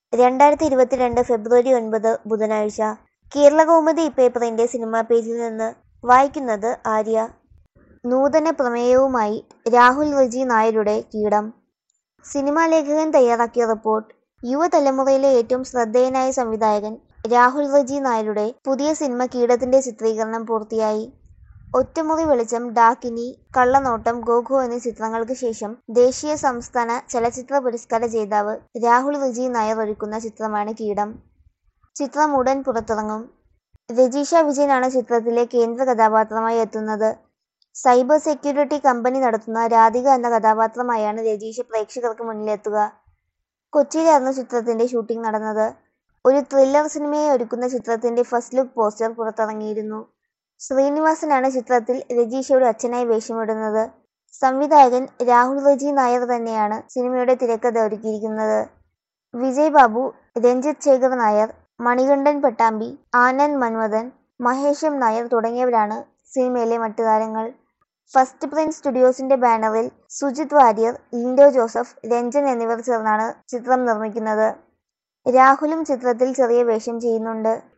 രണ്ടായിരത്തി ഇരുപത്തിരണ്ട് ഫെബ്രുവരി ഒൻപത് ബുധനാഴ്ച കേരളകൗമുദി പേപ്പറിന്റെ സിനിമാ പേജിൽ നിന്ന് വായിക്കുന്നത് ആര്യ നൂതന പ്രമേയവുമായി രാഹുൽ റജി നായരുടെ കീടം സിനിമാ ലേഖകൻ തയ്യാറാക്കിയ റിപ്പോർട്ട് യുവതലമുറയിലെ ഏറ്റവും ശ്രദ്ധേയനായ സംവിധായകൻ രാഹുൽ റജി നായരുടെ പുതിയ സിനിമ കീടത്തിന്റെ ചിത്രീകരണം പൂർത്തിയായി ഒറ്റമുറി വെളിച്ചം ഡാക്കിനി കള്ളനോട്ടം ഗോഗോ എന്നീ ചിത്രങ്ങൾക്ക് ശേഷം ദേശീയ സംസ്ഥാന ചലച്ചിത്ര പുരസ്കാര ജേതാവ് രാഹുൽ റജി നായർ ഒരുക്കുന്ന ചിത്രമാണ് കീടം ചിത്രം ഉടൻ പുറത്തിറങ്ങും രജീഷ വിജയനാണ് ചിത്രത്തിലെ കേന്ദ്ര കഥാപാത്രമായി എത്തുന്നത് സൈബർ സെക്യൂരിറ്റി കമ്പനി നടത്തുന്ന രാധിക എന്ന കഥാപാത്രമായാണ് രജീഷ പ്രേക്ഷകർക്ക് മുന്നിലെത്തുക കൊച്ചിയിലായിരുന്നു ചിത്രത്തിന്റെ ഷൂട്ടിംഗ് നടന്നത് ഒരു ത്രില്ലർ സിനിമയെ ഒരുക്കുന്ന ചിത്രത്തിന്റെ ഫസ്റ്റ് ലുക്ക് പോസ്റ്റർ പുറത്തിറങ്ങിയിരുന്നു ശ്രീനിവാസനാണ് ചിത്രത്തിൽ രജീഷയുടെ അച്ഛനായി വേഷമിടുന്നത് സംവിധായകൻ രാഹുൽ റജി നായർ തന്നെയാണ് സിനിമയുടെ തിരക്കഥ ഒരുക്കിയിരിക്കുന്നത് വിജയ് ബാബു രഞ്ജിത്ത് ശേഖർ നായർ മണികണ്ഠൻ പട്ടാമ്പി ആനന്ദ് മൻവദൻ മഹേഷം നായർ തുടങ്ങിയവരാണ് സിനിമയിലെ മറ്റു താരങ്ങൾ ഫസ്റ്റ് പ്രിന്റ് സ്റ്റുഡിയോസിന്റെ ബാനറിൽ സുജിത് വാര്യർ ലിൻഡോ ജോസഫ് രഞ്ജൻ എന്നിവർ ചേർന്നാണ് ചിത്രം നിർമ്മിക്കുന്നത് രാഹുലും ചിത്രത്തിൽ ചെറിയ വേഷം ചെയ്യുന്നുണ്ട്